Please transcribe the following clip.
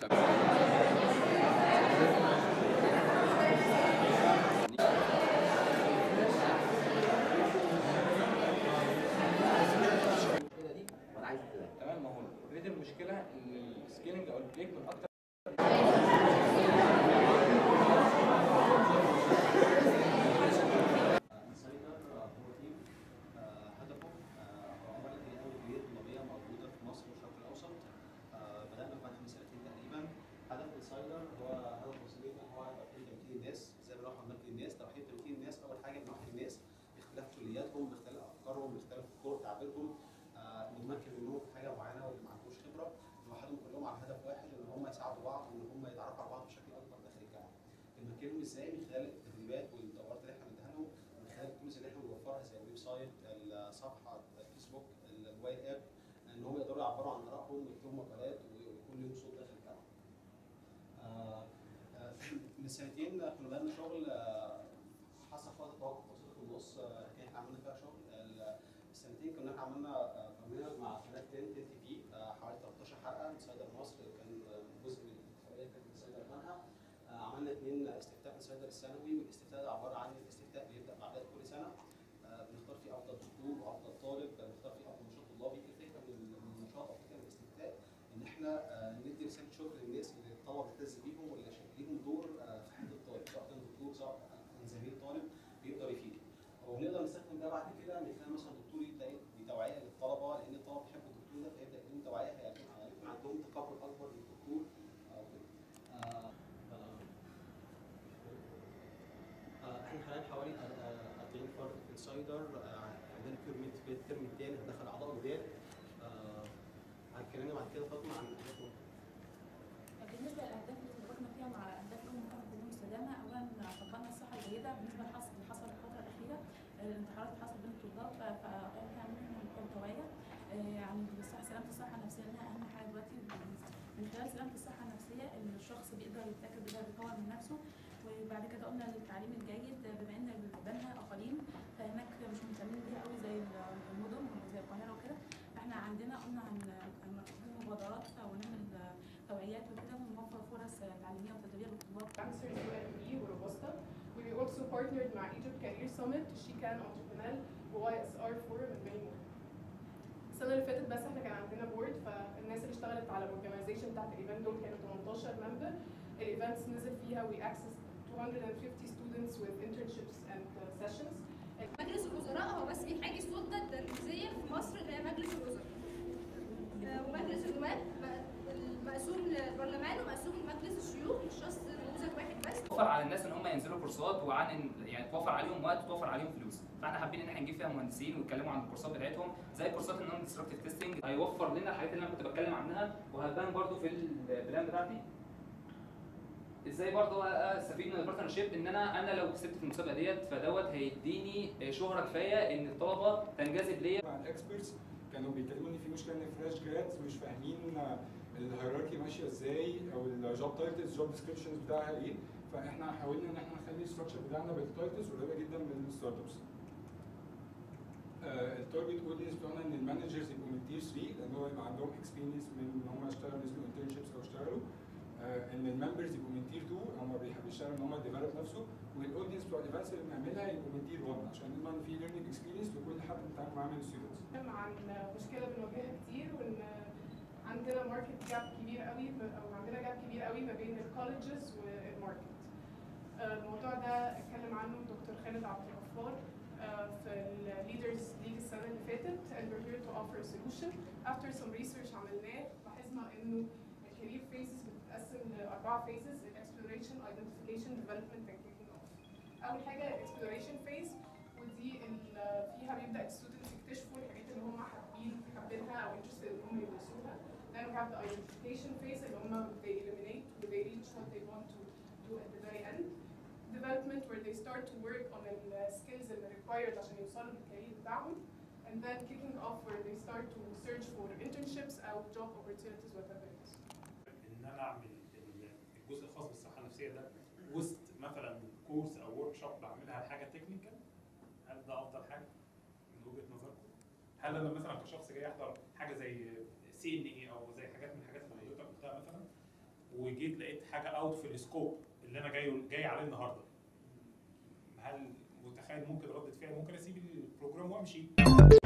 المشكله دي وانا عايز كده تمام ما هو اوريدي المشكله ان السكيلنج او البريك من اكتر سايبر هو تيم آه، هدفه آه، هو عمل هي اول كليه طلابيه موجوده في مصر والشرق الاوسط آه، بدانا في من سنتين تقريبا هدف السايبر هو هدف بسيط جدا هو توحيد تمكين الناس ازاي بنروح نمكن الناس توحيد تمكين الناس اول حاجه نوحد الناس باختلاف كلياتهم باختلاف افكارهم باختلاف طرق تعبيرهم آه، نمكن منهم في حاجه معينه واللي ما عندوش خبره نوحدهم كلهم على هدف واحد ان هم يساعدوا بعض وان هم يتعرفوا على بعض بشكل اكبر داخل الجامعه بنمكنهم ازاي من خلال التدريبات والدورات اللي احنا بنديها لهم من خلال التولز اللي احنا بنوفرها زي الويب سايت الصفحه الفيسبوك الموبايل اب ان هم يقدروا يعبروا عن ارائهم ويكتبوا مقالات ويكون لهم صوت داخل الجامعه. آه، آه، من سنتين كنا بدأنا شغل آه، حصل فتره توقف بسيطه في النص آه، لكن احنا عملنا فيها شغل ال- السنتين كنا احنا عملنا آه، برنامج مع قناه 10 تي في حوالي 13 حلقه من سايدر مصر كان آه، جزء من الاتفاقيه كانت من سايدر منها آه، عملنا اثنين استفتاء من سايدر الثانوي والاستفتاء ده عباره عن الاستفتاء بيبدا بعدها كل سنه آه، بنختار فيه افضل دكتور وافضل طالب آه، بنختار فيه افضل نشاط طلابي الفكره من من النشاط او الفكره من الاستفتاء ان احنا آه، ندي رساله شكر للناس اللي الطلبه بتهتز بيهم واللي شايف ليهم دور آه، في حياه الطالب سواء كان دكتور سواء كان زميل طالب بيقدر يفيد وبنقدر نستخدم ده بعد كده من خلال مثلا دكتور يبدا يدي توعيه للطلبه لان الطلبه بيحبوا الدكتور ده فيبدا يديهم توعيه هيكون هيكون عندهم تقبل اكبر للدكتور او كده. آه، آه، آه، احنا حاليا حوالي آه، 40 فرد في السايدر آه، عندنا بيرميت في الترم الثاني هندخل اعضاء جداد آه، هنتكلم بعد كده فاطمه عن الأهداف بالنسبه للاهداف اللي اتفقنا فيها مع اهداف الامم المتحده للامم المستدامه اولا طبقنا الصحه الجيده بالنسبه للحصل اللي حصل الفتره الاخيره آه، الانتحارات اللي حصلت بين الطلاب ف- فكان منهم نقاط توعيه آه، يعني بالصحه سلامه الصحه النفسيه لانها اهم حاجه دلوقتي من خلال سلامه الصحه النفسيه ان الشخص بيقدر يبتكر بيقدر يطور من نفسه وبعد كده قلنا التعليم الجيد آه، بما ان بنها اقاليم فهناك مش مهتمين بيها قوي زي المدن زي القاهره وكده احنا عندنا قلنا هن هنعمل مبادرات ونعمل آه، توعيات وكده ونوفر فرص آه، تعليميه وتدريبيه للطلاب Answers UNB وروبوستا. We also partnered مع Egypt Career Summit, Chican Entrepreneur و YSR Forum and many more. السنة اللي فاتت بس احنا كان عندنا بورد فالناس اللي اشتغلت على الاورجنايزيشن بتاعت الايفنت دول كانوا 18 ممبر الايفنتس نزل فيها we accessed 250 students with internships and uh, sessions مجلس الوزراء هو بس بيحاجي السلطه التنفيذيه في مصر اللي هي مجلس الوزراء آه، ومجلس النواب م- مقسوم للبرلمان ومقسوم لمجلس الشيوخ مش شخص نموذج واحد بس توفر على الناس ان هم ينزلوا كورسات وعن يعني توفر عليهم وقت وتوفر عليهم فلوس فاحنا حابين ان احنا نجيب فيها مهندسين ويتكلموا عن الكورسات بتاعتهم زي كورسات النون ديستركتيف تيستنج هيوفر لنا الحاجات اللي انا كنت بتكلم عنها وهتبان برضو في البلان بتاعتي ازاي برضو استفيد من البارتنرشيب ان انا انا لو كسبت في المسابقه ديت فدوت هيديني شهره كفايه ان الطلبه تنجذب ليا مع الاكسبرتس كانوا بيكلموا ان في مشكله ان فريش جرادز مش فاهمين الهيراركي ماشيه ازاي او الجوب تايتلز جوب ديسكربشنز بتاعها ايه فاحنا حاولنا ان احنا نخلي الستراكشر بتاعنا بالتايتلز قريبه جدا من الستارت ابس التارجت اودينس بتوعنا ان المانجرز يبقوا من تير 3 لان هو يبقى عندهم اكسبيرينس من ان هم اشتغلوا نزلوا انترنشيبس او اشتغلوا آه، ان الممبرز يبقوا من تير 2 هم بيحبوا يشتغلوا ان هم ديفلوب نفسه والاودينس بتوع الايفنتس اللي بنعملها يبقوا من تير 1 عشان نضمن في ليرنينج اكسبيرينس لكل حد بنتعامل معاه من الستودنتس عن مشكله بنواجهها كتير وان عندنا ماركت جاب كبير قوي او عندنا جاب كبير قوي ما بين الكولleges والماركت آه، الموضوع ده اتكلم عنه دكتور خالد عبد الغفار آه، في الليدرز ليج السنه اللي فاتت and we're here to offer a solution after some research عملناه لاحظنا انه الكارير phases بتتقسم لاربعه phases exploration identification development and kicking off اول حاجه exploration phase ودي ال- فيها بيبدا الستودنتس يكتشفوا الحاجات اللي هم حابين حابينها او interested ان هم يدرسوها then we have the identification phase اللي هم they eliminate or they reach what they want to do at the very end development where they start to work on the skills اللي required عشان يوصلوا للكارير بتاعهم and then kicking off where they start to search for internships او job opportunities whatever it is ان انا اعمل ال- الجزء الخاص بالصحه النفسيه ده وسط مثلا كورس او ورك شوب بعملها حاجه تكنيكال هل ده افضل حاجه من وجهه نظركم؟ هل انا مثلا كشخص جاي احضر حاجه زي سي ان اي او زي حاجات من الحاجات اللي حضرتك قلتها مثلا وجيت لقيت حاجه اوت في السكوب اللي انا جاي جاي عليه النهارده هل متخيل ممكن ردة فعل ممكن اسيب البروجرام وامشي